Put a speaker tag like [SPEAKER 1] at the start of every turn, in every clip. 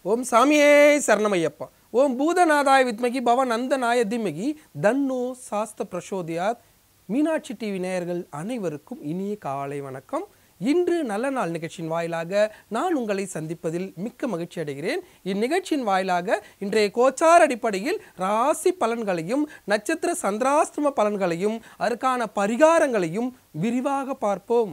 [SPEAKER 1] ஓம் சாமியே சரணமையப்பா ஓம் பூதநாதாய வித்மகி பவநந்தநாய திமகி தன்னோ சாஸ்த பிரசோதியாத் மீனாட்சி டிவி நேயர்கள் அனைவருக்கும் இனிய காலை வணக்கம் இன்று நல்ல நாள் நிகழ்ச்சியின் வாயிலாக நான் உங்களை சந்திப்பதில் மிக்க மகிழ்ச்சி அடைகிறேன் இந்நிகழ்ச்சியின் வாயிலாக இன்றைய கோச்சார் அடிப்படையில் ராசி பலன்களையும் நட்சத்திர சந்திராஷ்டம பலன்களையும் அதற்கான பரிகாரங்களையும் விரிவாக பார்ப்போம்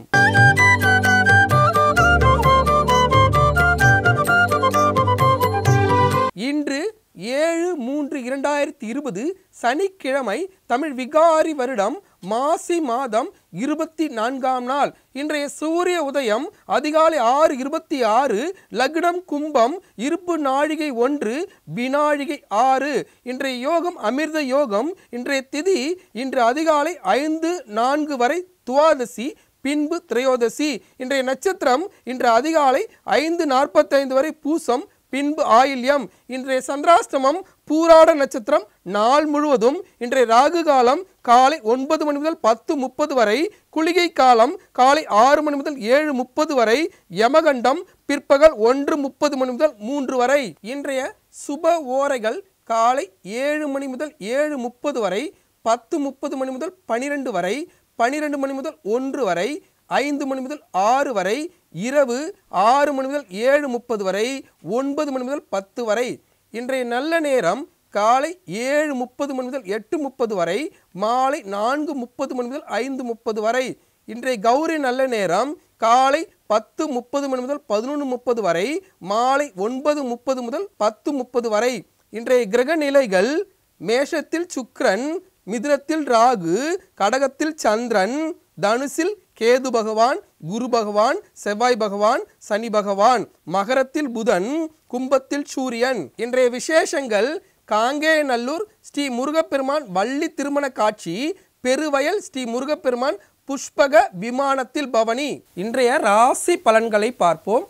[SPEAKER 1] இன்று ஏழு மூன்று இரண்டாயிரத்தி இருபது சனிக்கிழமை தமிழ் விகாரி வருடம் மாசி மாதம் இருபத்தி நான்காம் நாள் இன்றைய சூரிய உதயம் அதிகாலை ஆறு இருபத்தி ஆறு லக்னம் கும்பம் இருப்பு நாழிகை ஒன்று வினாழிகை ஆறு இன்றைய யோகம் அமிர்த யோகம் இன்றைய திதி இன்று அதிகாலை ஐந்து நான்கு வரை துவாதசி பின்பு திரையோதசி இன்றைய நட்சத்திரம் இன்று அதிகாலை ஐந்து நாற்பத்தைந்து வரை பூசம் பின்பு ஆயில்யம் இன்றைய சந்திராஷ்டமம் பூராட நட்சத்திரம் நாள் முழுவதும் இன்றைய ராகு காலம் காலை ஒன்பது மணி முதல் பத்து முப்பது வரை குளிகை காலம் காலை ஆறு மணி முதல் ஏழு முப்பது வரை யமகண்டம் பிற்பகல் ஒன்று முப்பது மணி முதல் மூன்று வரை இன்றைய சுப ஓரைகள் காலை ஏழு மணி முதல் ஏழு முப்பது வரை பத்து முப்பது மணி முதல் பனிரெண்டு வரை பனிரெண்டு மணி முதல் ஒன்று வரை ஐந்து மணி முதல் ஆறு வரை இரவு ஆறு மணி முதல் ஏழு முப்பது வரை ஒன்பது மணி முதல் பத்து வரை இன்றைய நல்ல நேரம் காலை ஏழு முப்பது மணி முதல் எட்டு முப்பது வரை மாலை நான்கு முப்பது மணி முதல் ஐந்து முப்பது வரை இன்றைய கௌரி நல்ல நேரம் காலை பத்து முப்பது மணி முதல் பதினொன்று முப்பது வரை மாலை ஒன்பது முப்பது முதல் பத்து முப்பது வரை இன்றைய கிரக நிலைகள் மேஷத்தில் சுக்கிரன் மிதுனத்தில் ராகு கடகத்தில் சந்திரன் தனுசில் கேது பகவான் குரு பகவான் செவ்வாய் பகவான் சனி பகவான் மகரத்தில் புதன் கும்பத்தில் சூரியன் இன்றைய விசேஷங்கள் காங்கேயநல்லூர் ஸ்ரீ முருகப்பெருமான் வள்ளி திருமண காட்சி பெருவயல் ஸ்ரீ முருகப்பெருமான் புஷ்பக விமானத்தில் பவனி இன்றைய ராசி பலன்களை பார்ப்போம்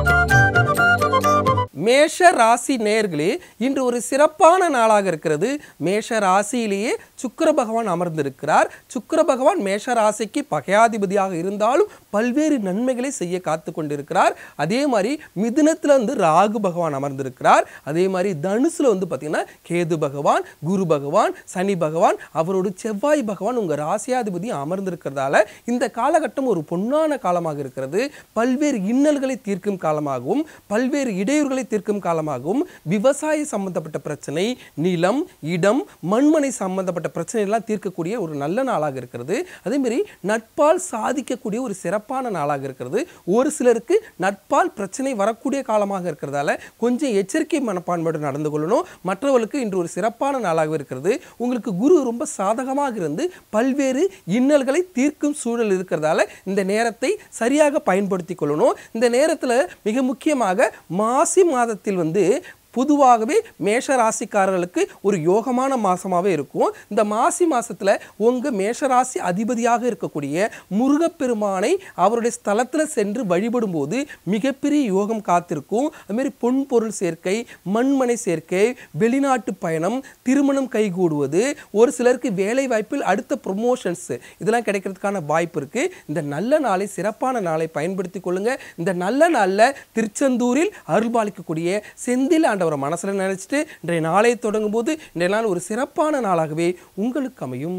[SPEAKER 1] மேஷ ராசி நேர்களே இன்று ஒரு சிறப்பான நாளாக இருக்கிறது மேஷ ராசியிலேயே சுக்கிர பகவான் அமர்ந்திருக்கிறார் சுக்கிர பகவான் மேஷ ராசிக்கு பகையாதிபதியாக இருந்தாலும் பல்வேறு நன்மைகளை செய்ய காத்து கொண்டிருக்கிறார் அதே மாதிரி மிதுனத்தில் வந்து ராகு பகவான் அமர்ந்திருக்கிறார் அதே மாதிரி தனுசுல வந்து பார்த்தீங்கன்னா கேது பகவான் குரு பகவான் சனி பகவான் அவரோடு செவ்வாய் பகவான் உங்கள் ராசியாதிபதி அமர்ந்திருக்கிறதால இந்த காலகட்டம் ஒரு பொன்னான காலமாக இருக்கிறது பல்வேறு இன்னல்களை தீர்க்கும் காலமாகவும் பல்வேறு இடையூறுகளை தீர்க்கும் காலமாகவும் விவசாய சம்பந்தப்பட்ட பிரச்சனை நிலம் இடம் மண்மனை சம்பந்தப்பட்ட பிரச்சனை எல்லாம் தீர்க்கக்கூடிய ஒரு நல்ல நாளாக இருக்கிறது அதே மாதிரி நட்பால் சாதிக்கக்கூடிய ஒரு சிறப்பான நாளாக இருக்கிறது ஒரு சிலருக்கு நட்பால் பிரச்சனை வரக்கூடிய காலமாக இருக்கிறதால கொஞ்சம் எச்சரிக்கை மனப்பான்மையோடு நடந்து கொள்ளணும் மற்றவர்களுக்கு இன்று ஒரு சிறப்பான நாளாக இருக்கிறது உங்களுக்கு குரு ரொம்ப சாதகமாக இருந்து பல்வேறு இன்னல்களை தீர்க்கும் சூழல் இருக்கிறதால இந்த நேரத்தை சரியாக பயன்படுத்தி கொள்ளணும் இந்த நேரத்தில் மிக முக்கியமாக மாசி மாதத்தில் வந்து பொதுவாகவே மேஷ ராசிக்காரர்களுக்கு ஒரு யோகமான மாசமாகவே இருக்கும் இந்த மாசி மாசத்துல உங்க மேஷராசி அதிபதியாக இருக்கக்கூடிய முருகப்பெருமானை அவருடைய ஸ்தலத்தில் சென்று வழிபடும்போது மிகப்பெரிய யோகம் காத்திருக்கும் அதுமாரி பொன் பொருள் சேர்க்கை மண்மனை சேர்க்கை வெளிநாட்டு பயணம் திருமணம் கைகூடுவது ஒரு சிலருக்கு வேலை வாய்ப்பில் அடுத்த ப்ரொமோஷன்ஸ் இதெல்லாம் கிடைக்கிறதுக்கான வாய்ப்பு இருக்கு இந்த நல்ல நாளை சிறப்பான நாளை பயன்படுத்தி கொள்ளுங்க இந்த நல்ல நாளில் திருச்செந்தூரில் அருள்பாலிக்கக்கூடிய செந்தில் ஆண்டவரை மனசில் நினைச்சிட்டு இன்றைய நாளை தொடங்கும் போது இன்றைய நாள் ஒரு சிறப்பான நாளாகவே உங்களுக்கு அமையும்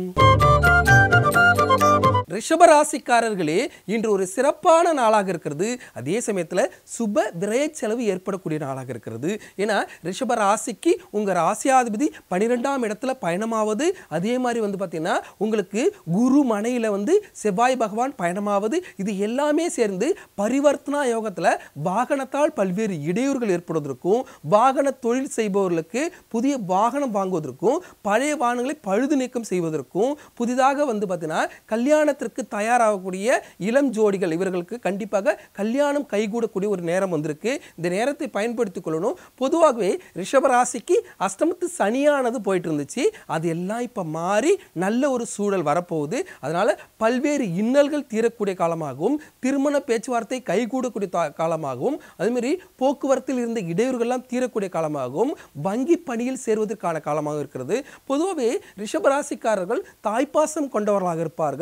[SPEAKER 1] ரிஷபராசிக்காரர்களே இன்று ஒரு சிறப்பான நாளாக இருக்கிறது அதே சமயத்தில் சுப விரய செலவு ஏற்படக்கூடிய நாளாக இருக்கிறது ஏன்னா ரிஷப ராசிக்கு உங்கள் ராசியாதிபதி பன்னிரெண்டாம் இடத்துல பயணமாவது அதே மாதிரி வந்து பார்த்தீங்கன்னா உங்களுக்கு குரு மனையில் வந்து செவ்வாய் பகவான் பயணமாவது இது எல்லாமே சேர்ந்து பரிவர்த்தனா யோகத்தில் வாகனத்தால் பல்வேறு இடையூறுகள் ஏற்படுவதற்கும் வாகன தொழில் செய்பவர்களுக்கு புதிய வாகனம் வாங்குவதற்கும் பழைய வாகனங்களை பழுது நீக்கம் செய்வதற்கும் புதிதாக வந்து பார்த்தீங்கன்னா கல்யாணத்திற்கு தயாராகக்கூடிய இளம் ஜோடிகள் இவர்களுக்கு கண்டிப்பாக கல்யாணம் கைகூடக்கூடிய ஒரு நேரம் வந்திருக்கு இந்த நேரத்தை பயன்படுத்திக் கொள்ளணும் பொதுவாகவே ரிஷபராசிக்கு அஷ்டமத்து சனியானது போயிட்டு இருந்துச்சு அது எல்லாம் இப்போ மாறி நல்ல ஒரு சூழல் வரப்போகுது அதனால பல்வேறு இன்னல்கள் தீரக்கூடிய காலமாகவும் திருமண பேச்சுவார்த்தை கைகூடக்கூடிய தா- காலமாகவும் அதுமாரி போக்குவரத்தில் இருந்த இடையூறுகள்லாம் தீரக்கூடிய காலமாகவும் வங்கி பணியில் சேர்வதற்கான காலமாக இருக்கிறது பொதுவாகவே ரிஷபராசிக்காரர்கள் தாய்ப்பாசம் கொண்டவர்களாக இருப்பார்கள் அதே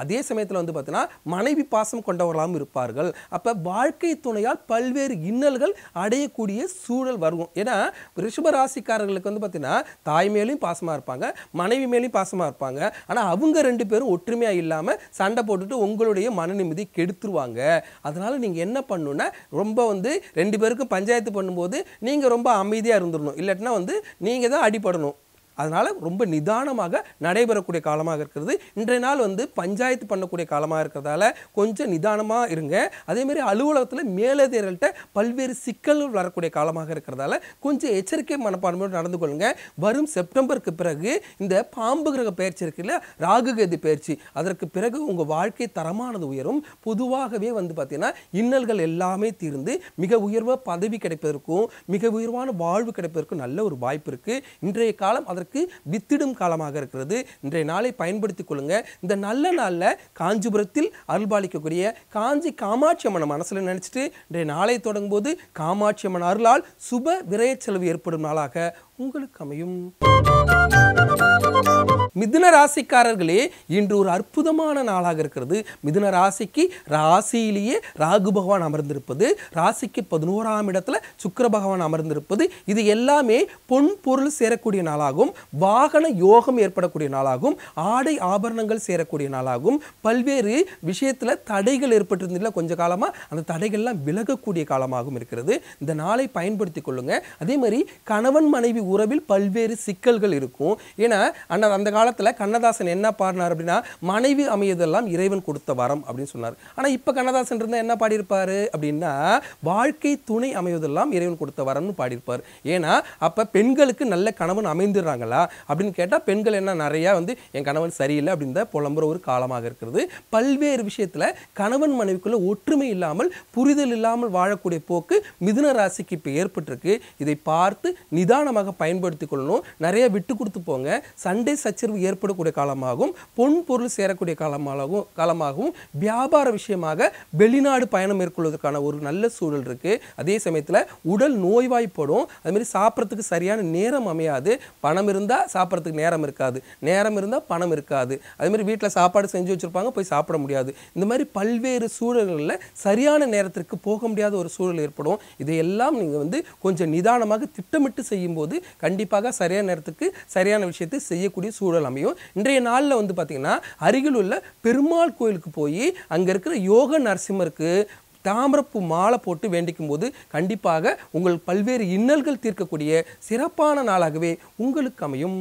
[SPEAKER 1] அதே சமயத்தில் வந்து பார்த்தீங்கன்னா மனைவி பாசம் கொண்டவர்களாகவும் இருப்பார்கள் அப்போ வாழ்க்கை துணையால் பல்வேறு இன்னல்கள் அடையக்கூடிய சூழல் வரும் ஏன்னா ரிஷப ராசிக்காரர்களுக்கு வந்து பார்த்தீங்கன்னா தாய் மேலேயும் பாசமாக இருப்பாங்க மனைவி மேலேயும் பாசமாக இருப்பாங்க ஆனால் அவங்க ரெண்டு பேரும் ஒற்றுமையாக இல்லாமல் சண்டை போட்டுட்டு உங்களுடைய மன நிம்மதி கெடுத்துருவாங்க அதனால நீங்கள் என்ன பண்ணணும்னா ரொம்ப வந்து ரெண்டு பேருக்கும் பஞ்சாயத்து பண்ணும்போது நீங்கள் ரொம்ப அமைதியாக இருந்துடணும் இல்லாட்டினா வந்து நீங்கள் தான் அடிபடணும் அதனால் ரொம்ப நிதானமாக நடைபெறக்கூடிய காலமாக இருக்கிறது இன்றைய நாள் வந்து பஞ்சாயத்து பண்ணக்கூடிய காலமாக இருக்கிறதால கொஞ்சம் நிதானமாக இருங்க அதேமாதிரி அலுவலகத்தில் மேலதிகாரிகள்கிட்ட பல்வேறு சிக்கல்கள் வரக்கூடிய காலமாக இருக்கிறதால கொஞ்சம் எச்சரிக்கை மனப்பான்மையோடு நடந்து கொள்ளுங்க வரும் செப்டம்பருக்கு பிறகு இந்த பாம்பு கிரக பயிற்சி இருக்குல்ல ராகு கேது பயிற்சி அதற்கு பிறகு உங்கள் வாழ்க்கை தரமானது உயரும் பொதுவாகவே வந்து பார்த்தீங்கன்னா இன்னல்கள் எல்லாமே தீர்ந்து மிக உயர்வ பதவி கிடைப்பதற்கும் மிக உயர்வான வாழ்வு கிடைப்பதற்கும் நல்ல ஒரு வாய்ப்பு இருக்குது இன்றைய காலம் அதற்கு வித்திடும் காலமாக இருக்கிறது இன்றைய நாளை பயன்படுத்திக் கொள்ளுங்க இந்த நல்ல நாளில் காஞ்சிபுரத்தில் அருள்பாலிக்கக்கூடிய காஞ்சி காமாட்சி அம்மனை மனசில் நினச்சிட்டு இன்றைய நாளை தொடங்கும் போது காமாட்சி அம்மன் அருளால் சுப விரய செலவு ஏற்படும் நாளாக உங்களுக்கு அமையும் மிதுன ராசிக்காரர்களே இன்று ஒரு அற்புதமான நாளாக இருக்கிறது மிதுன ராசிக்கு ராசியிலேயே ராகு பகவான் அமர்ந்திருப்பது ராசிக்கு பதினோராம் இடத்துல சுக்கிர பகவான் அமர்ந்திருப்பது இது எல்லாமே பொன் பொருள் சேரக்கூடிய நாளாகும் வாகன யோகம் ஏற்படக்கூடிய நாளாகும் ஆடை ஆபரணங்கள் சேரக்கூடிய நாளாகும் பல்வேறு விஷயத்துல தடைகள் ஏற்பட்டிருந்தில்ல கொஞ்ச காலமா அந்த தடைகள்லாம் விலகக்கூடிய காலமாகவும் இருக்கிறது இந்த நாளை பயன்படுத்திக் கொள்ளுங்க அதே மாதிரி கணவன் மனைவி உறவில் பல்வேறு சிக்கல்கள் இருக்கும் ஏன்னா அண்ணா அந்த காலத்துல கண்ணதாசன் என்ன பாடினார் அப்படின்னா மனைவி அமையதெல்லாம் இறைவன் கொடுத்த வரம் அப்படின்னு சொன்னார் ஆனா இப்ப கண்ணதாசன் இருந்தா என்ன பாடியிருப்பாரு அப்படின்னா வாழ்க்கை துணை அமைவதெல்லாம் இறைவன் கொடுத்த வரம்னு பாடியிருப்பார் ஏன்னா அப்ப பெண்களுக்கு நல்ல கணவன் அமைந்துடுறாங்களா அப்படின்னு கேட்டா பெண்கள் என்ன நிறைய வந்து என் கணவன் சரியில்லை அப்படின்னு தான் புலம்புற ஒரு காலமாக இருக்கிறது பல்வேறு விஷயத்துல கணவன் மனைவிக்குள்ள ஒற்றுமை இல்லாமல் புரிதல் இல்லாமல் வாழக்கூடிய போக்கு மிதுன ராசிக்கு இப்போ ஏற்பட்டிருக்கு இதை பார்த்து நிதானமாக பயன்படுத்திக் கொள்ளணும் நிறைய விட்டு கொடுத்து போங்க சண்டை சச்சரவு ஏற்படக்கூடிய காலமாகவும் பொன் பொருள் சேரக்கூடிய காலமாகவும் காலமாகவும் வியாபார விஷயமாக வெளிநாடு பயணம் மேற்கொள்வதற்கான ஒரு நல்ல சூழல் இருக்கு அதே சமயத்தில் உடல் நோய்வாய்ப்படும் அது மாதிரி சாப்பிட்றதுக்கு சரியான நேரம் அமையாது பணம் இருந்தால் சாப்பிட்றதுக்கு நேரம் இருக்காது நேரம் இருந்தால் பணம் இருக்காது அதே மாதிரி வீட்டில் சாப்பாடு செஞ்சு வச்சிருப்பாங்க போய் சாப்பிட முடியாது இந்த மாதிரி பல்வேறு சூழல்களில் சரியான நேரத்திற்கு போக முடியாத ஒரு சூழல் ஏற்படும் இதையெல்லாம் நீங்கள் வந்து கொஞ்சம் நிதானமாக திட்டமிட்டு செய்யும்போது கண்டிப்பாக சரியான நேரத்துக்கு சரியான விஷயத்தை செய்யக்கூடிய சூழல் அமையும் இன்றைய நாளில் வந்து பார்த்தீங்கன்னா அருகில் உள்ள பெருமாள் கோயிலுக்கு போய் அங்கே இருக்கிற யோக நரசிம்மருக்கு தாமரப்பூ மாலை போட்டு வேண்டிக்கும் போது கண்டிப்பாக உங்கள் பல்வேறு இன்னல்கள் தீர்க்கக்கூடிய சிறப்பான நாளாகவே உங்களுக்கு அமையும்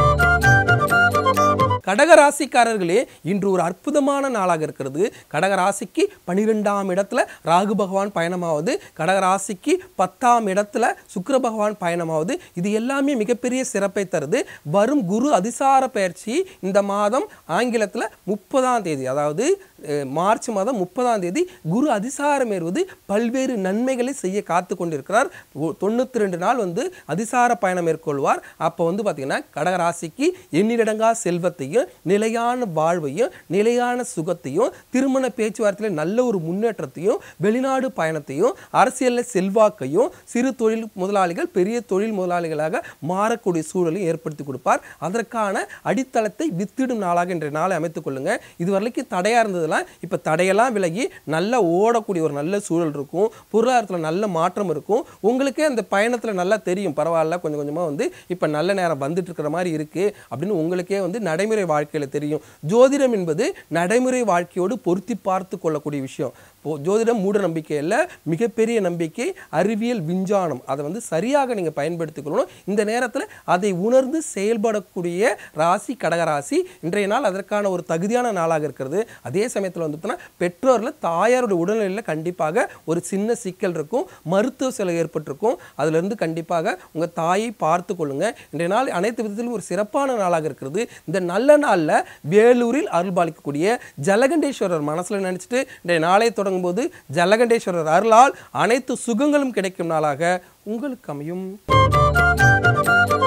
[SPEAKER 1] கடக ராசிக்காரர்களே இன்று ஒரு அற்புதமான நாளாக இருக்கிறது கடக ராசிக்கு பனிரெண்டாம் இடத்துல ராகு பகவான் பயணமாவது கடக ராசிக்கு பத்தாம் இடத்துல சுக்கிர பகவான் பயணமாவது இது எல்லாமே மிகப்பெரிய சிறப்பை தருது வரும் குரு அதிசார பயிற்சி இந்த மாதம் ஆங்கிலத்தில் முப்பதாம் தேதி அதாவது அஹ், மார்ச் மாதம் முப்பதாம் தேதி குரு அதிசாரம் ஏறுவது பல்வேறு நன்மைகளை செய்ய காத்து கொண்டிருக்கிறார் தொண்ணூற்றி ரெண்டு நாள் வந்து அதிசார பயணம் மேற்கொள்வார் அப்போ வந்து பார்த்தீங்கன்னா கடகராசிக்கு எண்ணிலடங்கா செல்வத்தையும் நிலையான வாழ்வையும் நிலையான சுகத்தையும் திருமண பேச்சுவார்த்தையில் நல்ல ஒரு முன்னேற்றத்தையும் வெளிநாடு பயணத்தையும் அரசியலில் செல்வாக்கையும் சிறு தொழில் முதலாளிகள் பெரிய தொழில் முதலாளிகளாக மாறக்கூடிய சூழலையும் ஏற்படுத்தி கொடுப்பார் அதற்கான அடித்தளத்தை வித்திடும் நாளாக இன்றைய நாளை அமைத்துக் கொள்ளுங்க இது வரைக்கும் தடையாக இருந்ததெல்லாம் இப்போ தடையெல்லாம் விலகி நல்லா ஓடக்கூடிய ஒரு நல்ல சூழல் இருக்கும் பொருளாதாரத்தில் நல்ல மாற்றம் இருக்கும் உங்களுக்கே அந்த பயணத்தில் நல்லா தெரியும் பரவாயில்ல கொஞ்சம் கொஞ்சமாக வந்து இப்போ நல்ல நேரம் வந்துட்டு இருக்கிற மாதிரி இருக்குது அப்படின்னு உங்களுக்கே வந்து நடைமுறை வாழ்க்கையில் தெரியும் ஜோதிடம் என்பது நடைமுறை வாழ்க்கையோடு பொருத்தி பார்த்து கொள்ளக்கூடிய விஷயம் இப்போ ஜோதிடம் மூட நம்பிக்கை அல்ல மிகப்பெரிய நம்பிக்கை அறிவியல் விஞ்ஞானம் அதை வந்து சரியாக நீங்கள் பயன்படுத்திக் கொள்ளணும் இந்த நேரத்தில் அதை உணர்ந்து செயல்படக்கூடிய ராசி கடகராசி இன்றைய நாள் அதற்கான ஒரு தகுதியான நாளாக இருக்கிறது அதே சமயத்தில் வந்துட்டுனா பெற்றோரில் தாயாருடைய உடல்நிலையில் கண்டிப்பாக ஒரு சின்ன சிக்கல் இருக்கும் மருத்துவ செலவு ஏற்பட்டிருக்கும் அதிலிருந்து கண்டிப்பாக உங்கள் தாயை பார்த்து கொள்ளுங்க இன்றைய நாள் அனைத்து விதத்திலும் ஒரு சிறப்பான நாளாக இருக்கிறது இந்த நல்ல நாளில் வேலூரில் அருள்பாலிக்கக்கூடிய ஜலகண்டேஸ்வரர் மனசில் நினச்சிட்டு இன்றைய நாளை தொடங்கும் போது ஜலகண்டேஸ்வரர் அருளால் அனைத்து சுகங்களும் கிடைக்கும் நாளாக உங்களுக்கு அமையும்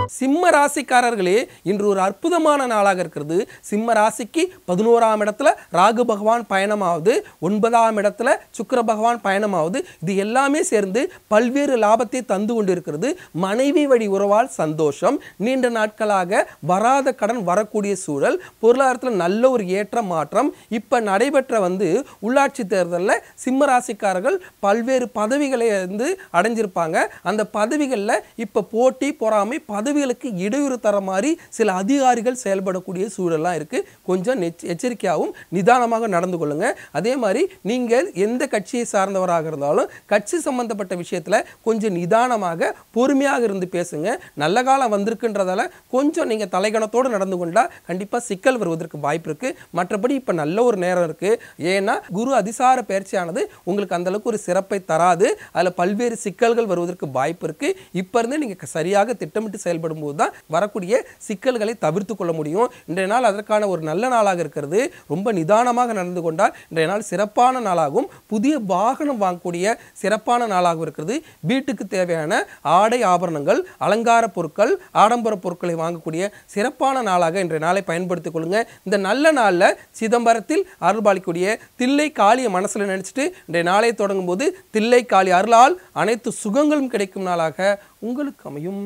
[SPEAKER 1] சிம்ம ராசிக்காரர்களே இன்று ஒரு அற்புதமான நாளாக இருக்கிறது சிம்ம ராசிக்கு பதினோராம் இடத்துல ராகு பகவான் பயணமாவது ஒன்பதாம் இடத்துல சுக்கிர பகவான் பயணமாவது இது எல்லாமே சேர்ந்து பல்வேறு லாபத்தை தந்து கொண்டிருக்கிறது மனைவி வழி உறவால் சந்தோஷம் நீண்ட நாட்களாக வராத கடன் வரக்கூடிய சூழல் பொருளாதாரத்தில் நல்ல ஒரு ஏற்ற மாற்றம் இப்ப நடைபெற்ற வந்து உள்ளாட்சி தேர்தலில் சிம்ம ராசிக்காரர்கள் பல்வேறு பதவிகளை வந்து அடைஞ்சிருப்பாங்க அந்த பதவிகளில் இப்போ போட்டி பொறாமை பதவிகளுக்கு இடையூறு தர மாதிரி சில அதிகாரிகள் செயல்படக்கூடிய சூழல்லாம் இருக்குது கொஞ்சம் நெச் எச்சரிக்கையாகவும் நிதானமாக நடந்து கொள்ளுங்க அதே மாதிரி நீங்கள் எந்த கட்சியை சார்ந்தவராக இருந்தாலும் கட்சி சம்பந்தப்பட்ட விஷயத்தில் கொஞ்சம் நிதானமாக பொறுமையாக இருந்து பேசுங்க நல்ல காலம் வந்திருக்குன்றதால கொஞ்சம் நீங்கள் தலைகணத்தோடு நடந்து கொண்டால் கண்டிப்பாக சிக்கல் வருவதற்கு வாய்ப்பு இருக்குது மற்றபடி இப்போ நல்ல ஒரு நேரம் இருக்குது ஏன்னா குரு அதிசார பயிற்சியானது உங்களுக்கு அந்த அளவுக்கு ஒரு சிறப்பை தராது அதில் பல்வேறு சிக்கல்கள் வருவதற்கு வாய்ப்பு இருக்குது இப்போ இருந்தே நீங்கள் சரியாக திட்டமிட்டு செயல்படும் போது தான் வரக்கூடிய சிக்கல்களை தவிர்த்து கொள்ள முடியும் இன்றைய நாள் அதற்கான ஒரு நல்ல நாளாக இருக்கிறது ரொம்ப நிதானமாக நடந்து கொண்டால் இன்றைய நாள் சிறப்பான நாளாகவும் புதிய வாகனம் வாங்கக்கூடிய சிறப்பான நாளாகவும் இருக்கிறது வீட்டுக்கு தேவையான ஆடை ஆபரணங்கள் அலங்கார பொருட்கள் ஆடம்பர பொருட்களை வாங்கக்கூடிய சிறப்பான நாளாக இன்றைய நாளை பயன்படுத்திக் கொள்ளுங்க இந்த நல்ல நாளில் சிதம்பரத்தில் அருள்பாலிக்கூடிய தில்லை காளியை மனசில் நினைச்சிட்டு இன்றைய நாளை தொடங்கும் போது தில்லை காளி அருளால் அனைத்து சுகங்களும் கிடைக்கும் நாளாக உங்களுக்கு அமையும்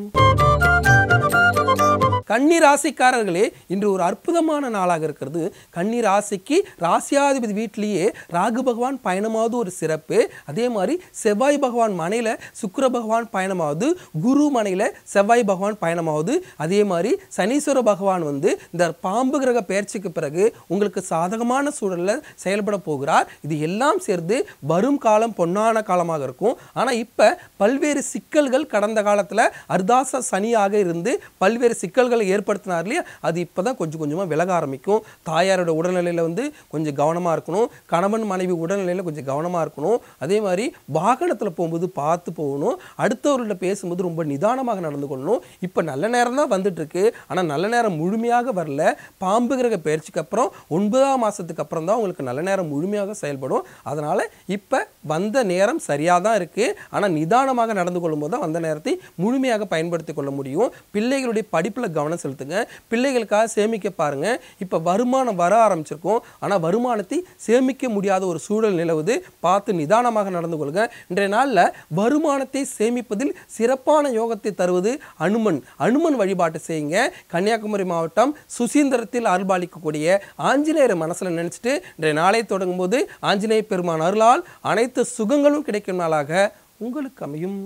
[SPEAKER 1] கன்னி ராசிக்காரர்களே இன்று ஒரு அற்புதமான நாளாக இருக்கிறது கன்னி ராசிக்கு ராசியாதிபதி வீட்டிலேயே ராகு பகவான் பயணமாவது ஒரு சிறப்பு அதே மாதிரி செவ்வாய் பகவான் மனையில் சுக்கிர பகவான் பயணமாவது குரு மனையில் செவ்வாய் பகவான் பயணமாவது அதே மாதிரி சனீஸ்வர பகவான் வந்து இந்த பாம்பு கிரக பயிற்சிக்கு பிறகு உங்களுக்கு சாதகமான சூழலில் செயல்பட போகிறார் இது எல்லாம் சேர்ந்து வரும் காலம் பொன்னான காலமாக இருக்கும் ஆனால் இப்போ பல்வேறு சிக்கல்கள் கடந்த காலத்தில் அர்தாச சனியாக இருந்து பல்வேறு சிக்கல்களை ஏற்படுத்தினார் இல்லையா அது இப்போ தான் கொஞ்சம் கொஞ்சமாக விலக ஆரம்பிக்கும் தாயாரோட உடல்நிலையில் வந்து கொஞ்சம் கவனமாக இருக்கணும் கணவன் மனைவி உடல்நிலையில் கொஞ்சம் கவனமாக இருக்கணும் அதே மாதிரி வாகனத்தில் போகும்போது பார்த்து போகணும் அடுத்தவர்கள்ட்ட பேசும்போது ரொம்ப நிதானமாக நடந்து கொள்ளணும் இப்போ நல்ல நேரம் தான் வந்துட்டு இருக்கு ஆனால் நல்ல நேரம் முழுமையாக வரல பாம்பு கிரக பயிற்சிக்கு அப்புறம் ஒன்பதாம் மாதத்துக்கு அப்புறம் தான் உங்களுக்கு நல்ல நேரம் முழுமையாக செயல்படும் அதனால் இப்போ வந்த நேரம் சரியாக தான் இருக்குது ஆனால் நிதானமாக நடந்து கொள்ளும்போது தான் வந்த நேரத்தை முழுமையாக பயன்படுத்தி கொள்ள முடியும் பிள்ளைகளுடைய படிப்பில் கவனம் செலுத்துங்க பிள்ளைகளுக்காக சேமிக்க பாருங்க இப்போ வருமானம் வர ஆரம்பிச்சிருக்கும் ஆனால் வருமானத்தை சேமிக்க முடியாத ஒரு சூழல் நிலவுது பார்த்து நிதானமாக நடந்து கொள்ளுங்க இன்றைய நாளில் வருமானத்தை சேமிப்பதில் சிறப்பான யோகத்தை தருவது அனுமன் அனுமன் வழிபாட்டு செய்யுங்க கன்னியாகுமரி மாவட்டம் சுசீந்திரத்தில் அருள்பாலிக்கக்கூடிய ஆஞ்சநேயரை மனசில் நினைச்சிட்டு இன்றைய நாளை தொடங்கும் போது ஆஞ்சநேய பெருமான் அருளால் அனைத்து சுகங்களும் கிடைக்கும் நாளாக உங்களுக்கு அமையும்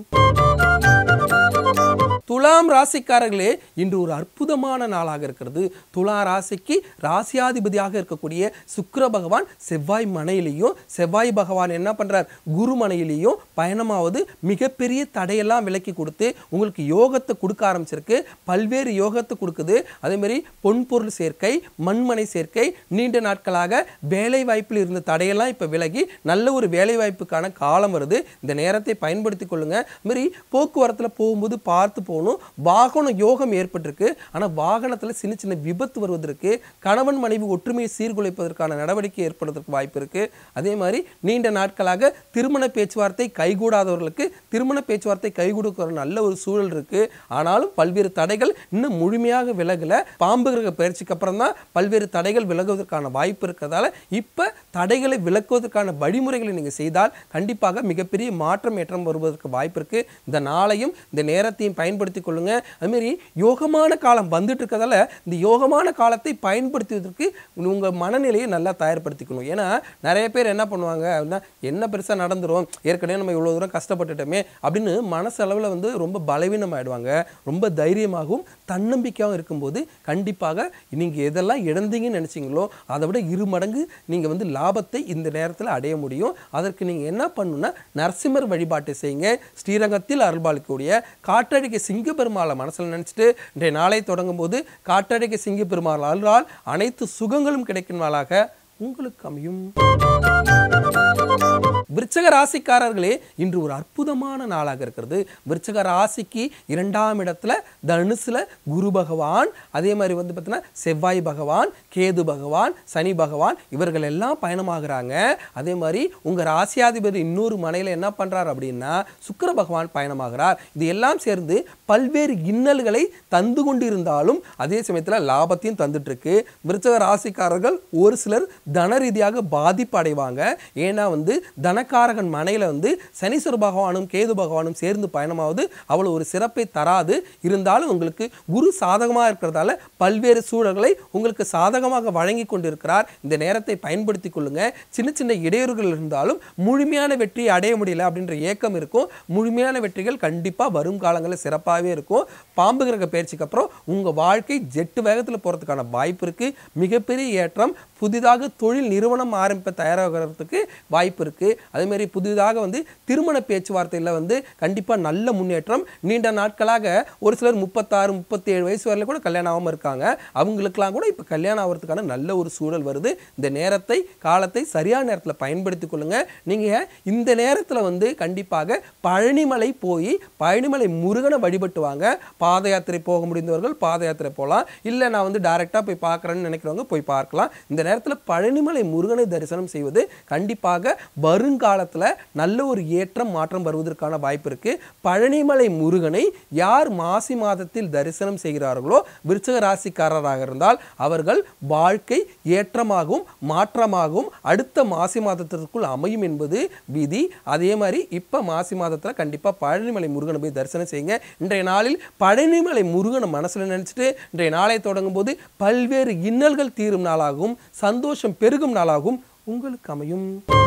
[SPEAKER 1] துலாம் ராசிக்காரர்களே இன்று ஒரு அற்புதமான நாளாக இருக்கிறது துலா ராசிக்கு ராசியாதிபதியாக இருக்கக்கூடிய சுக்கிர பகவான் செவ்வாய் மனையிலையும் செவ்வாய் பகவான் என்ன பண்றார் குரு மனையிலையும் பயணமாவது மிகப்பெரிய தடையெல்லாம் விலக்கி கொடுத்து உங்களுக்கு யோகத்தை கொடுக்க ஆரம்பிச்சிருக்கு பல்வேறு யோகத்தை கொடுக்குது அதே மாதிரி பொன் பொருள் சேர்க்கை மண்மனை சேர்க்கை நீண்ட நாட்களாக வேலை வாய்ப்பில் இருந்த தடையெல்லாம் இப்போ விலகி நல்ல ஒரு வேலை வாய்ப்புக்கான காலம் வருது இந்த நேரத்தை பயன்படுத்தி கொள்ளுங்க அது மாதிரி போக்குவரத்தில் போகும்போது பார்த்து போகணும் வாகன யோகம் ஏற்பட்டிருக்கு ஆனால் வாகனத்தில் சின்ன சின்ன விபத்து வருவதற்கு கணவன் மனைவி ஒற்றுமையை சீர்குலைப்பதற்கான நடவடிக்கை ஏற்படுவதற்கு வாய்ப்பு இருக்கு அதே மாதிரி நீண்ட நாட்களாக திருமண பேச்சுவார்த்தை கைகூடாதவர்களுக்கு திருமண பேச்சுவார்த்தை கைகூடுக்கிற நல்ல ஒரு சூழல் இருக்கு ஆனாலும் பல்வேறு தடைகள் இன்னும் முழுமையாக விலகல பாம்பு கிரக பயிற்சிக்கு அப்புறம் தான் பல்வேறு தடைகள் விலகுவதற்கான வாய்ப்பு இருக்கிறதால இப்ப தடைகளை விலக்குவதற்கான வழிமுறைகளை நீங்க செய்தால் கண்டிப்பாக மிகப்பெரிய மாற்றம் ஏற்றம் வருவதற்கு வாய்ப்பு இருக்கு இந்த நாளையும் இந்த நேரத்தையும் பயன்படுத்திக் கொள்ளுங்க அதுமாரி யோகமான காலம் வந்துட்டு இருக்கிறதால இந்த யோகமான காலத்தை பயன்படுத்துவதற்கு உங்க மனநிலையை நல்லா தயார்படுத்திக்கணும் ஏன்னா நிறைய பேர் என்ன பண்ணுவாங்க அப்படின்னா என்ன பெருசா நடந்துரும் ஏற்கனவே நம்ம இவ்வளவு தூரம் கஷ்டப்பட்டுட்டோமே அப்படின்னு மனசளவில் வந்து ரொம்ப பலவீனம் ஆயிடுவாங்க ரொம்ப தைரியமாகவும் தன்னம்பிக்கையாகவும் இருக்கும்போது கண்டிப்பாக நீங்கள் எதெல்லாம் இழந்தீங்கன்னு நினைச்சீங்களோ அதை விட இரு மடங்கு நீங்கள் வந்து லாபத்தை இந்த நேரத்தில் அடைய முடியும் அதற்கு நீங்கள் என்ன பண்ணணும்னா நரசிம்மர் வழிபாட்டை செய்யுங்க ஸ்ரீரங்கத்தில் அருள்பாலிக்கக்கூடிய காற்றடிக்க சிங்க பெருமாளை மனசில் நினச்சிட்டு இன்றைய நாளை தொடங்கும் போது காற்றடிக்க சிங்க பெருமாள் அருளால் அனைத்து சுகங்களும் கிடைக்கும் நாளாக உங்களுக்கு அமையும் விருச்சக ராசிக்காரர்களே இன்று ஒரு அற்புதமான நாளாக இருக்கிறது விருச்சக ராசிக்கு இரண்டாம் இடத்துல தனுசுல குரு பகவான் அதே மாதிரி வந்து பார்த்தீங்கன்னா செவ்வாய் பகவான் கேது பகவான் சனி பகவான் இவர்கள் எல்லாம் பயணமாகிறாங்க அதே மாதிரி உங்க ராசியாதிபதி இன்னொரு மனையில என்ன பண்றார் அப்படின்னா சுக்கிர பகவான் பயணமாகிறார் இது எல்லாம் சேர்ந்து பல்வேறு இன்னல்களை தந்து கொண்டிருந்தாலும் அதே சமயத்தில் லாபத்தையும் தந்துட்டு இருக்கு விருச்சக ராசிக்காரர்கள் ஒரு சிலர் தன ரீதியாக பாதிப்பு அடைவாங்க ஏன்னா வந்து தனக்காரகன் மனையில வந்து சனீஸ்வர பகவானும் கேது பகவானும் சேர்ந்து பயணமாவது அவ்வளவு ஒரு சிறப்பை தராது இருந்தாலும் உங்களுக்கு குரு சாதகமாக இருக்கிறதால பல்வேறு சூழல்களை உங்களுக்கு சாதகமாக வழங்கி கொண்டிருக்கிறார் இந்த நேரத்தை பயன்படுத்தி கொள்ளுங்க சின்ன சின்ன இடையூறுகள் இருந்தாலும் முழுமையான வெற்றியை அடைய முடியல அப்படின்ற ஏக்கம் இருக்கும் முழுமையான வெற்றிகள் கண்டிப்பாக வரும் காலங்களில் சிறப்பாகவே இருக்கும் பாம்பு கிரக பயிற்சிக்கு அப்புறம் உங்கள் வாழ்க்கை ஜெட்டு வேகத்தில் போகிறதுக்கான வாய்ப்பு இருக்குது மிகப்பெரிய ஏற்றம் புதிதாக தொழில் நிறுவனம் ஆரம்பிக்க தயாராகிறதுக்கு வாய்ப்பு இருக்குது அதேமாரி புதிதாக வந்து திருமண பேச்சுவார்த்தையில் வந்து கண்டிப்பாக நல்ல முன்னேற்றம் நீண்ட நாட்களாக ஒரு சிலர் முப்பத்தாறு முப்பத்தி ஏழு வயசு வரையில கூட கல்யாணம் ஆகாமல் இருக்காங்க அவங்களுக்கெல்லாம் கூட இப்போ கல்யாணம் ஆகிறதுக்கான நல்ல ஒரு சூழல் வருது இந்த நேரத்தை காலத்தை சரியான நேரத்தில் பயன்படுத்தி கொள்ளுங்க நீங்கள் இந்த நேரத்தில் வந்து கண்டிப்பாக பழனிமலை போய் பழனிமலை முருகனை வழிபட்டு வாங்க பாத யாத்திரை போக முடிந்தவர்கள் பாத யாத்திரை போகலாம் இல்லை நான் வந்து டைரெக்டாக போய் பார்க்குறேன்னு நினைக்கிறவங்க போய் பார்க்கலாம் இந்த நேரத்தில் பழனிமலை முருகனை தரிசனம் செய்வது கண்டிப்பாக வருங்காலத்தில் நல்ல ஒரு ஏற்றம் மாற்றம் வருவதற்கான வாய்ப்பு இருக்கு பழனிமலை முருகனை யார் மாசி மாதத்தில் தரிசனம் செய்கிறார்களோ விருச்சக ராசிக்காரராக இருந்தால் அவர்கள் வாழ்க்கை ஏற்றமாகவும் மாற்றமாகவும் அடுத்த மாசி மாதத்திற்குள் அமையும் என்பது விதி அதே மாதிரி இப்போ மாசி மாதத்தில் கண்டிப்பாக பழனிமலை முருகனை போய் தரிசனம் செய்யுங்க இன்றைய நாளில் பழனிமலை முருகனை மனசில் நினச்சிட்டு இன்றைய நாளை தொடங்கும் போது பல்வேறு இன்னல்கள் தீரும் நாளாகவும் சந்தோஷம் பெருகும் நாளாகவும் உங்களுக்கு அமையும்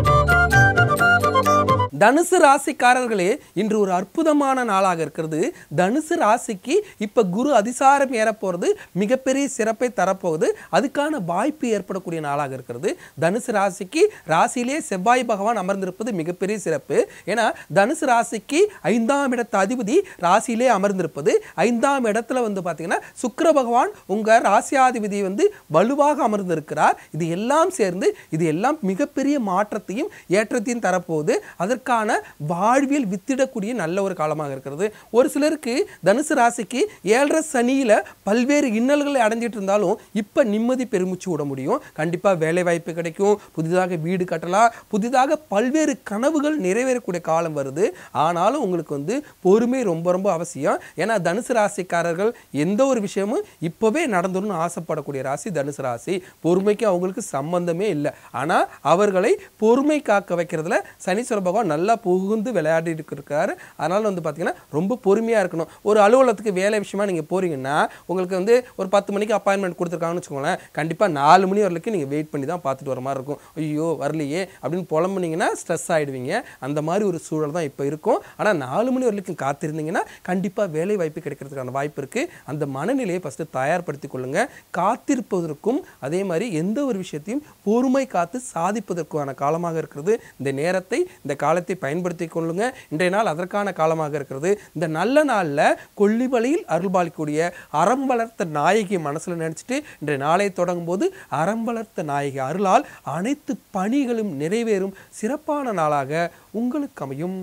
[SPEAKER 1] தனுசு ராசிக்காரர்களே இன்று ஒரு அற்புதமான நாளாக இருக்கிறது தனுசு ராசிக்கு இப்ப குரு அதிசாரம் ஏற போறது மிகப்பெரிய சிறப்பை தரப்போகுது அதுக்கான வாய்ப்பு ஏற்படக்கூடிய நாளாக இருக்கிறது தனுசு ராசிக்கு ராசியிலே செவ்வாய் பகவான் அமர்ந்திருப்பது மிகப்பெரிய சிறப்பு ஏன்னா தனுசு ராசிக்கு ஐந்தாம் இடத்து அதிபதி ராசியிலே அமர்ந்திருப்பது ஐந்தாம் இடத்துல வந்து பார்த்தீங்கன்னா சுக்கிர பகவான் உங்க ராசியாதிபதி வந்து வலுவாக அமர்ந்திருக்கிறார் இது எல்லாம் சேர்ந்து இது எல்லாம் மிகப்பெரிய மாற்றத்தையும் ஏற்றத்தையும் தரப்போகுது அதற்கான வாழ்வியல் வித்திடக்கூடிய நல்ல ஒரு காலமாக இருக்கிறது ஒரு சிலருக்கு தனுசு ராசிக்கு ஏழரை சனியில பல்வேறு இன்னல்களை அடைஞ்சிட்டு இருந்தாலும் இப்ப நிம்மதி பெருமூச்சு விட முடியும் கண்டிப்பா வேலை வாய்ப்பு கிடைக்கும் புதிதாக வீடு கட்டலாம் புதிதாக பல்வேறு கனவுகள் நிறைவேறக்கூடிய காலம் வருது ஆனாலும் உங்களுக்கு வந்து பொறுமை ரொம்ப ரொம்ப அவசியம் ஏன்னா தனுசு ராசிக்காரர்கள் எந்த ஒரு விஷயமும் இப்பவே நடந்துடணும்னு ஆசைப்படக்கூடிய ராசி தனுசு ராசி பொறுமைக்கு அவங்களுக்கு சம்பந்தமே இல்லை ஆனா அவர்களை பொறுமை காக்க வைக்கிறதுல சனீஸ்வர பகவான் நல்லா புகுந்து விளையாடிட்டு இருக்காரு அதனால வந்து பார்த்தீங்கன்னா ரொம்ப பொறுமையாக இருக்கணும் ஒரு அலுவலகத்துக்கு வேலை விஷயமா நீங்கள் போறீங்கன்னா உங்களுக்கு வந்து ஒரு பத்து மணிக்கு அப்பாயின்மெண்ட் கொடுத்துருக்காங்கன்னு வச்சுக்கோங்களேன் கண்டிப்பாக நாலு மணி வரலுக்கு நீங்கள் வெயிட் பண்ணி தான் பார்த்துட்டு வர மாதிரி இருக்கும் ஐயோ வரலையே அப்படின்னு புலம்புனீங்கன்னா ஸ்ட்ரெஸ் ஆகிடுவீங்க அந்த மாதிரி ஒரு சூழல் தான் இப்போ இருக்கும் ஆனால் நாலு மணி வரலுக்கு காத்திருந்தீங்கன்னா கண்டிப்பாக வேலை வாய்ப்பு கிடைக்கிறதுக்கான வாய்ப்பு இருக்குது அந்த மனநிலையை ஃபஸ்ட்டு தயார்படுத்தி கொள்ளுங்க காத்திருப்பதற்கும் அதே மாதிரி எந்த ஒரு விஷயத்தையும் பொறுமை காத்து சாதிப்பதற்கான காலமாக இருக்கிறது இந்த நேரத்தை இந்த காலத்தை பயன்படுத்தி கொள்ளுங்க இன்றைய நாள் அதற்கான காலமாக இருக்கிறது இந்த நல்ல நாளில் கொல்லிமலையில் அருள்பாலிக்கூடிய அறம் வளர்த்த நாயகி மனசில் நினச்சிட்டு இன்றைய நாளை தொடங்கும் போது அறம் வளர்த்த நாயகி அருளால் அனைத்து பணிகளும் நிறைவேறும் சிறப்பான நாளாக உங்களுக்கு அமையும்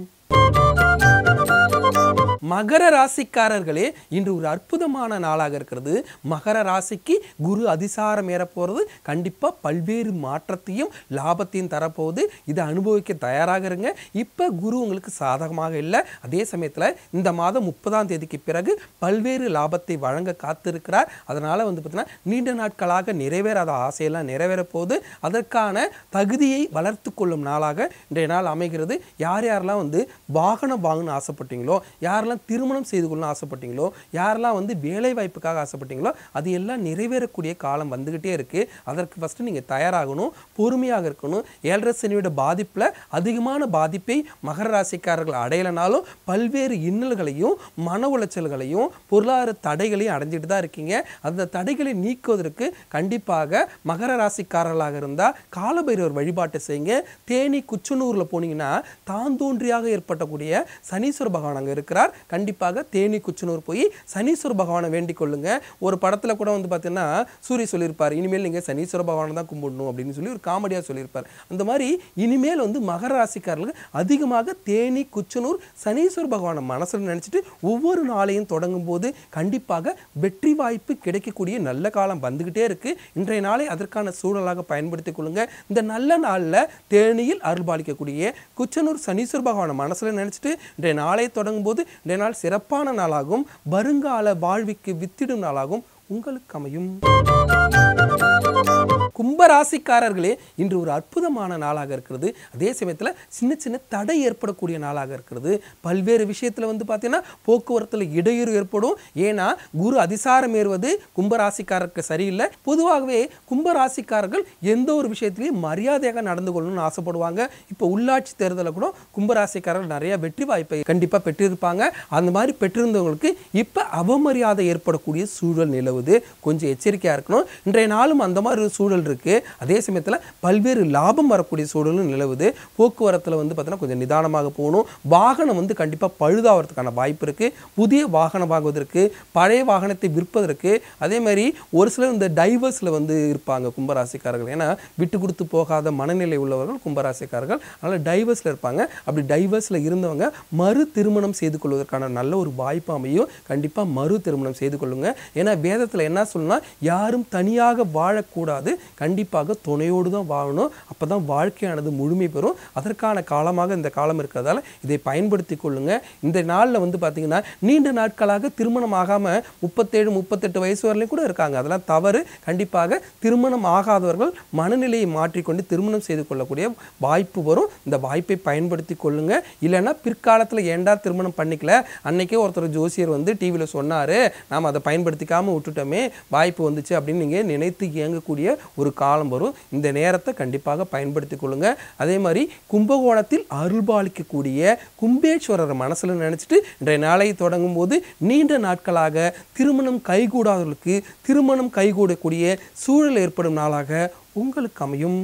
[SPEAKER 1] மகர ராசிக்காரர்களே இன்று ஒரு அற்புதமான நாளாக இருக்கிறது மகர ராசிக்கு குரு அதிசாரம் ஏற போகிறது கண்டிப்பாக பல்வேறு மாற்றத்தையும் லாபத்தையும் தரப்போகுது இதை அனுபவிக்க தயாராக இருங்க இப்போ குரு உங்களுக்கு சாதகமாக இல்லை அதே சமயத்தில் இந்த மாதம் முப்பதாம் தேதிக்கு பிறகு பல்வேறு லாபத்தை வழங்க காத்திருக்கிறார் அதனால் வந்து பார்த்தீங்கன்னா நீண்ட நாட்களாக நிறைவேறாத ஆசையெல்லாம் நிறைவேற போகுது அதற்கான தகுதியை வளர்த்து கொள்ளும் நாளாக இன்றைய நாள் அமைகிறது யார் யாரெல்லாம் வந்து வாகனம் வாங்கணும்னு ஆசைப்பட்டீங்களோ யாரெல்லாம் திருமணம் செய்து கொள்ளணும்னு ஆசைப்பட்டீங்களோ யாரெல்லாம் வந்து வேலை வாய்ப்புக்காக ஆசைப்பட்டீங்களோ அது எல்லாம் நிறைவேறக்கூடிய காலம் வந்துக்கிட்டே இருக்கு அதற்கு ஃபஸ்ட்டு நீங்கள் தயாராகணும் பொறுமையாக இருக்கணும் ஏழரை சனியோட பாதிப்பில் அதிகமான பாதிப்பை மகர ராசிக்காரர்கள் அடையலைனாலும் பல்வேறு இன்னல்களையும் மன உளைச்சல்களையும் பொருளாதார தடைகளையும் அடைஞ்சிட்டு தான் இருக்கீங்க அந்த தடைகளை நீக்குவதற்கு கண்டிப்பாக மகர ராசிக்காரர்களாக இருந்தால் காலபைரவர் வழிபாட்டை செய்யுங்க தேனி குச்சனூரில் போனீங்கன்னா தாந்தோன்றியாக ஏற்பட்டக்கூடிய சனீஸ்வர பகவான் அங்கே இருக்கிறார் கண்டிப்பாக தேனி குச்சனூர் போய் சனீஸ்வர பகவானை வேண்டிக் கொள்ளுங்க ஒரு படத்துல கூட வந்து பார்த்தீங்கன்னா சூரிய சொல்லியிருப்பார் இனிமேல் நீங்க சனீஸ்வர பகவானை தான் கும்பிடணும் அப்படின்னு சொல்லி ஒரு காமெடியா சொல்லியிருப்பார் அந்த மாதிரி இனிமேல் வந்து மகர ராசிக்காரர்களுக்கு அதிகமாக தேனி குச்சனூர் சனீஸ்வர பகவானை மனசுல நினைச்சிட்டு ஒவ்வொரு நாளையும் தொடங்கும் போது கண்டிப்பாக வெற்றி வாய்ப்பு கிடைக்கக்கூடிய நல்ல காலம் வந்துகிட்டே இருக்கு இன்றைய நாளை அதற்கான சூழலாக பயன்படுத்திக் கொள்ளுங்க இந்த நல்ல நாள்ல தேனியில் அருள்பாலிக்கக்கூடிய குச்சனூர் சனீஸ்வர பகவானை மனசுல நினைச்சிட்டு இன்றைய நாளை தொடங்கும் போது இன்றைய நாள் சிறப்பான நாளாகும் வருங்கால வாழ்விக்கு வித்திடும் நாளாகும் உங்களுக்கு அமையும் கும்பராசிக்காரர்களே இன்று ஒரு அற்புதமான நாளாக இருக்கிறது அதே சமயத்தில் சின்ன சின்ன தடை ஏற்படக்கூடிய நாளாக இருக்கிறது பல்வேறு விஷயத்தில் வந்து பார்த்தீங்கன்னா போக்குவரத்தில் இடையூறு ஏற்படும் ஏன்னா குரு அதிசாரம் ஏறுவது கும்பராசிக்காரருக்கு சரியில்லை பொதுவாகவே கும்பராசிக்காரர்கள் எந்த ஒரு விஷயத்திலையும் மரியாதையாக நடந்து கொள்ளணும்னு ஆசைப்படுவாங்க இப்போ உள்ளாட்சி தேர்தலில் கூட கும்பராசிக்காரர்கள் நிறைய வெற்றி வாய்ப்பை கண்டிப்பாக பெற்றிருப்பாங்க அந்த மாதிரி பெற்றிருந்தவங்களுக்கு இப்போ அவமரியாதை ஏற்படக்கூடிய சூழல் நிலவுது கொஞ்சம் எச்சரிக்கையாக இருக்கணும் இன்றைய நாளும் அந்த மாதிரி ஒரு சூழல் இருக்கு அதே சமயத்தில் பல்வேறு லாபம் வரக்கூடிய சூழலும் நிலவுது போக்குவரத்தில் வந்து பார்த்தீங்கன்னா கொஞ்சம் நிதானமாக போகணும் வாகனம் வந்து கண்டிப்பாக பழுதாகிறதுக்கான வாய்ப்பு இருக்கு புதிய வாகனம் வாங்குவதற்கு பழைய வாகனத்தை விற்பதற்கு அதே மாதிரி ஒரு சிலர் இந்த டைவர்ஸில் வந்து இருப்பாங்க கும்பராசிக்காரர்கள் ஏன்னா விட்டு கொடுத்து போகாத மனநிலை உள்ளவர்கள் கும்பராசிக்காரர்கள் அதனால் டைவர்ஸில் இருப்பாங்க அப்படி டைவர்ஸில் இருந்தவங்க மறு திருமணம் செய்து கொள்வதற்கான நல்ல ஒரு வாய்ப்பு அமையும் கண்டிப்பாக மறு திருமணம் செய்து கொள்ளுங்க ஏன்னா வேதத்தில் என்ன சொல்லணும்னா யாரும் தனியாக வாழக்கூடாது கண்டிப்பாக துணையோடு தான் வாழணும் அப்போ தான் வாழ்க்கையானது முழுமை பெறும் அதற்கான காலமாக இந்த காலம் இருக்கிறதால இதை பயன்படுத்தி கொள்ளுங்க இந்த நாளில் வந்து பார்த்தீங்கன்னா நீண்ட நாட்களாக திருமணம் ஆகாமல் முப்பத்தேழு முப்பத்தெட்டு வயசு வரலையும் கூட இருக்காங்க அதெல்லாம் தவறு கண்டிப்பாக திருமணம் ஆகாதவர்கள் மனநிலையை மாற்றிக்கொண்டு திருமணம் செய்து கொள்ளக்கூடிய வாய்ப்பு வரும் இந்த வாய்ப்பை பயன்படுத்தி கொள்ளுங்க இல்லைன்னா பிற்காலத்தில் ஏன்டா திருமணம் பண்ணிக்கல அன்னைக்கே ஒருத்தர் ஜோசியர் வந்து டிவியில் சொன்னார் நாம் அதை பயன்படுத்திக்காமல் விட்டுட்டோமே வாய்ப்பு வந்துச்சு அப்படின்னு நீங்கள் நினைத்து இயங்கக்கூடிய ஒரு காலம் வரும் இந்த நேரத்தை கண்டிப்பாக பயன்படுத்தி கொள்ளுங்க அதே மாதிரி கும்பகோணத்தில் அருள்பாலிக்கக்கூடிய கும்பேஸ்வரர் மனசில் நினச்சிட்டு இன்றைய நாளை தொடங்கும் போது நீண்ட நாட்களாக திருமணம் கைகூடாதவர்களுக்கு திருமணம் கைகூடக்கூடிய சூழல் ஏற்படும் நாளாக உங்களுக்கு அமையும்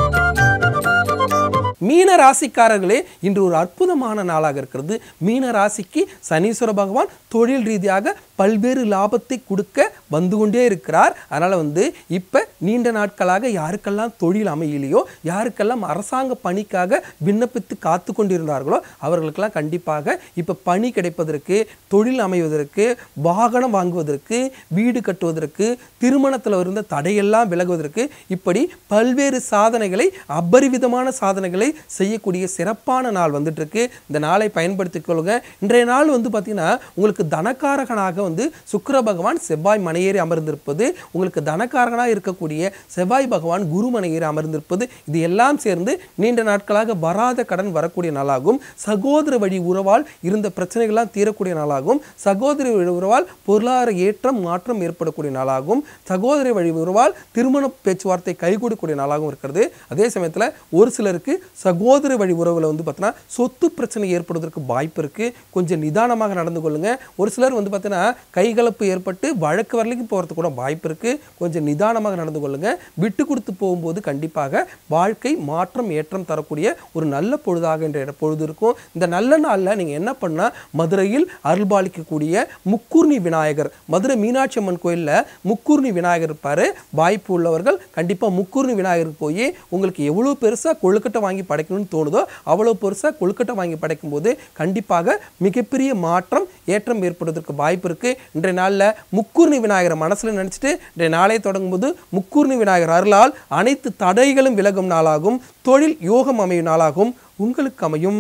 [SPEAKER 1] மீன ராசிக்காரர்களே இன்று ஒரு அற்புதமான நாளாக இருக்கிறது மீன ராசிக்கு சனீஸ்வர பகவான் தொழில் ரீதியாக பல்வேறு லாபத்தை கொடுக்க வந்து கொண்டே இருக்கிறார் அதனால் வந்து இப்போ நீண்ட நாட்களாக யாருக்கெல்லாம் தொழில் அமையலையோ யாருக்கெல்லாம் அரசாங்க பணிக்காக விண்ணப்பித்து காத்து கொண்டிருந்தார்களோ அவர்களுக்கெல்லாம் கண்டிப்பாக இப்போ பணி கிடைப்பதற்கு தொழில் அமைவதற்கு வாகனம் வாங்குவதற்கு வீடு கட்டுவதற்கு திருமணத்தில் இருந்த தடையெல்லாம் விலகுவதற்கு இப்படி பல்வேறு சாதனைகளை அபரிவிதமான சாதனைகளை செய்யக்கூடிய சிறப்பான நாள் வந்துட்டு இருக்கு இந்த நாளை பயன்படுத்திக் கொள்ளுங்க இன்றைய நாள் வந்து பார்த்தீங்கன்னா உங்களுக்கு தனக்காரகனாக வந்து சுக்கிர பகவான் செவ்வாய் மனையேறி அமர்ந்திருப்பது உங்களுக்கு தனக்காரகனாக இருக்கக்கூடிய செவ்வாய் பகவான் குரு மனையேறி அமர்ந்திருப்பது இது எல்லாம் சேர்ந்து நீண்ட நாட்களாக வராத கடன் வரக்கூடிய நாளாகும் சகோதர வழி உறவால் இருந்த பிரச்சனைகள்லாம் தீரக்கூடிய நாளாகும் சகோதரி வழி உறவால் பொருளாதார ஏற்றம் மாற்றம் ஏற்படக்கூடிய நாளாகும் சகோதரி வழி உறவால் திருமண பேச்சுவார்த்தை கைகூடக்கூடிய நாளாகவும் இருக்கிறது அதே சமயத்தில் ஒரு சிலருக்கு சகோதர வழி உறவில் வந்து பார்த்தீங்கன்னா சொத்து பிரச்சனை ஏற்படுவதற்கு வாய்ப்பு இருக்கு கொஞ்சம் நிதானமாக நடந்து கொள்ளுங்க ஒரு சிலர் வந்து பார்த்தீங்கன்னா கைகலப்பு ஏற்பட்டு வழக்கு வரலைக்கு போகிறதுக்கு கூட வாய்ப்பு இருக்கு கொஞ்சம் நிதானமாக நடந்து கொள்ளுங்க விட்டு கொடுத்து போகும்போது கண்டிப்பாக வாழ்க்கை மாற்றம் ஏற்றம் தரக்கூடிய ஒரு நல்ல பொழுதாக என்ற பொழுது இருக்கும் இந்த நல்ல நாளில் நீங்கள் என்ன பண்ணால் மதுரையில் அருள்பாலிக்கக்கூடிய முக்கூர்ணி விநாயகர் மதுரை மீனாட்சி அம்மன் கோயிலில் முக்கூர்ணி விநாயகர் இருப்பார் வாய்ப்பு உள்ளவர்கள் கண்டிப்பாக முக்கூர்ணி விநாயகருக்கு போய் உங்களுக்கு எவ்வளோ பெருசாக கொழுக்கட்டை வாங்கி படைக்கணும்னு தோணுதோ அவ்வளோ பெருசாக கொழுக்கட்டை வாங்கி படைக்கும்போது கண்டிப்பாக மிகப்பெரிய மாற்றம் ஏற்றம் ஏற்படுவதற்கு வாய்ப்பு இருக்கு இன்றைய நாளில் முக்கூர்ணி விநாயகரை மனசில் நினச்சிட்டு இன்றைய நாளை தொடங்கும்போது முக்கூர்ணி விநாயகர் அருளால் அனைத்து தடைகளும் விலகும் நாளாகும் தொழில் யோகம் அமையும் நாளாகும் உங்களுக்கு அமையும்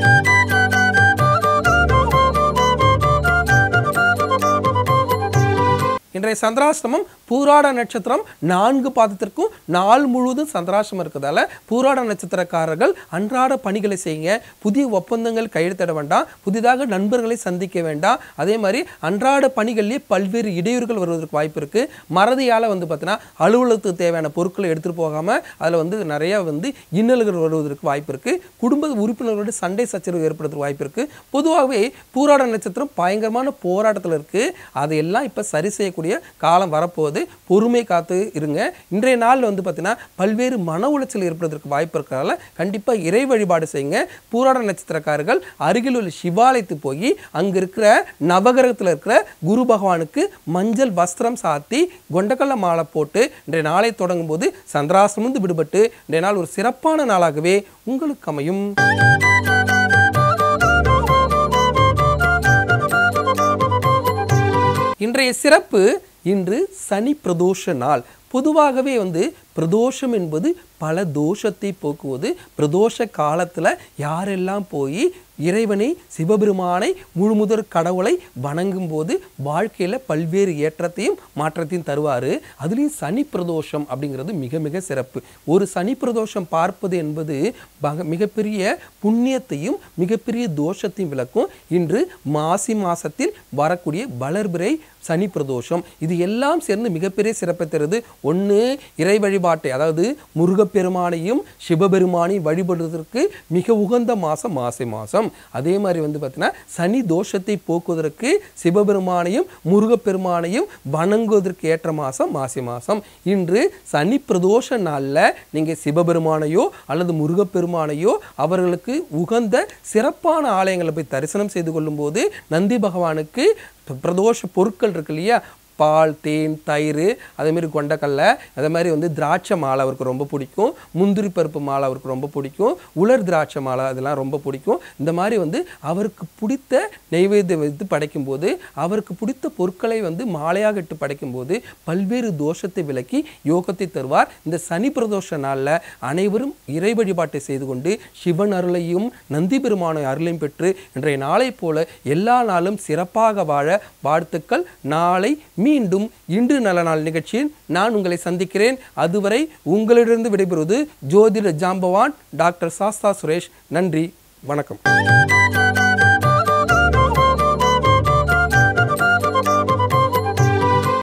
[SPEAKER 1] இன்றைய சந்திராஷ்டமம் பூராட நட்சத்திரம் நான்கு பாதத்திற்கும் நாள் முழுவதும் சந்திராஷ்டமம் இருக்கிறதால பூராட நட்சத்திரக்காரர்கள் அன்றாட பணிகளை செய்யுங்க புதிய ஒப்பந்தங்கள் கையெழுத்திட வேண்டாம் புதிதாக நண்பர்களை சந்திக்க வேண்டாம் அதே மாதிரி அன்றாட பணிகளிலே பல்வேறு இடையூறுகள் வருவதற்கு வாய்ப்பு இருக்கு மறதியால் வந்து பார்த்தீங்கன்னா அலுவலகத்துக்கு தேவையான பொருட்களை எடுத்துகிட்டு போகாமல் அதில் வந்து நிறைய வந்து இன்னல்கள் வருவதற்கு வாய்ப்பு இருக்கு குடும்ப உறுப்பினர்களோட சண்டை சச்சரவு ஏற்படுறதுக்கு வாய்ப்பு இருக்கு பொதுவாகவே பூராட நட்சத்திரம் பயங்கரமான போராட்டத்தில் இருக்கு அதையெல்லாம் இப்போ சரி செய்யக்கூடிய வரக்கூடிய காலம் வரப்போகுது பொறுமை காத்து இருங்க இன்றைய நாளில் வந்து பார்த்தீங்கன்னா பல்வேறு மன உளைச்சல் ஏற்படுவதற்கு வாய்ப்பு இருக்கிறதால கண்டிப்பாக இறை வழிபாடு செய்யுங்க பூராட நட்சத்திரக்காரர்கள் அருகில் உள்ள சிவாலயத்துக்கு போய் அங்கே இருக்கிற நவகிரகத்தில் இருக்கிற குரு பகவானுக்கு மஞ்சள் வஸ்திரம் சாத்தி கொண்டக்கல்ல மாலை போட்டு இன்றைய நாளை தொடங்கும் போது சந்திராசிரமிருந்து விடுபட்டு இன்றைய நாள் ஒரு சிறப்பான நாளாகவே உங்களுக்கு அமையும் இன்றைய சிறப்பு இன்று சனி பிரதோஷ நாள் பொதுவாகவே வந்து பிரதோஷம் என்பது பல தோஷத்தை போக்குவது பிரதோஷ காலத்தில் யாரெல்லாம் போய் இறைவனை சிவபெருமானை முழுமுதற் கடவுளை வணங்கும் போது வாழ்க்கையில் பல்வேறு ஏற்றத்தையும் மாற்றத்தையும் தருவார் அதுலேயும் சனி பிரதோஷம் அப்படிங்கிறது மிக மிக சிறப்பு ஒரு சனி பிரதோஷம் பார்ப்பது என்பது பக- மிகப்பெரிய புண்ணியத்தையும் மிகப்பெரிய தோஷத்தையும் விளக்கும் இன்று மாசி மாசத்தில் வரக்கூடிய வளர்பிறை சனி பிரதோஷம் இது எல்லாம் சேர்ந்து மிகப்பெரிய சிறப்பை தருது ஒன்று இறை வழிபாட்டை அதாவது முருகப்பெருமானையும் சிவபெருமானையும் வழிபடுவதற்கு மிக உகந்த மாதம் மாசி மாதம் அதே மாதிரி வந்து பார்த்தீங்கன்னா சனி தோஷத்தை போக்குவதற்கு சிவபெருமானையும் முருகப்பெருமானையும் வணங்குவதற்கு ஏற்ற மாதம் மாசி மாதம் இன்று சனி பிரதோஷ நாளில் நீங்கள் சிவபெருமானையோ அல்லது முருகப்பெருமானையோ அவர்களுக்கு உகந்த சிறப்பான ஆலயங்களை போய் தரிசனம் செய்து கொள்ளும்போது நந்தி பகவானுக்கு பிரதோஷ பொருட்கள் இருக்கு இல்லையா பால் தேன் தயிர் அதேமாரி கொண்டக்கடலை அதே மாதிரி வந்து திராட்சை மாலை அவருக்கு ரொம்ப பிடிக்கும் முந்திரி பருப்பு மாலை அவருக்கு ரொம்ப பிடிக்கும் உலர் திராட்சை மாலை அதெல்லாம் ரொம்ப பிடிக்கும் இந்த மாதிரி வந்து அவருக்கு பிடித்த நெய்வேத்தியம் வைத்து படைக்கும்போது அவருக்கு பிடித்த பொருட்களை வந்து மாலையாக இட்டு படைக்கும்போது பல்வேறு தோஷத்தை விலக்கி யோகத்தை தருவார் இந்த சனி பிரதோஷ நாளில் அனைவரும் இறை வழிபாட்டை செய்து கொண்டு சிவன் அருளையும் நந்தி பெருமான அருளையும் பெற்று இன்றைய நாளைப் போல எல்லா நாளும் சிறப்பாக வாழ வாழ்த்துக்கள் நாளை மீண்டும் இன்று நல்ல நாள் நிகழ்ச்சியில் நான் உங்களை சந்திக்கிறேன் அதுவரை உங்களிடமிருந்து விடைபெறுவது ஜோதிட ஜாம்பவான் டாக்டர் சாஸ்தா சுரேஷ் நன்றி வணக்கம்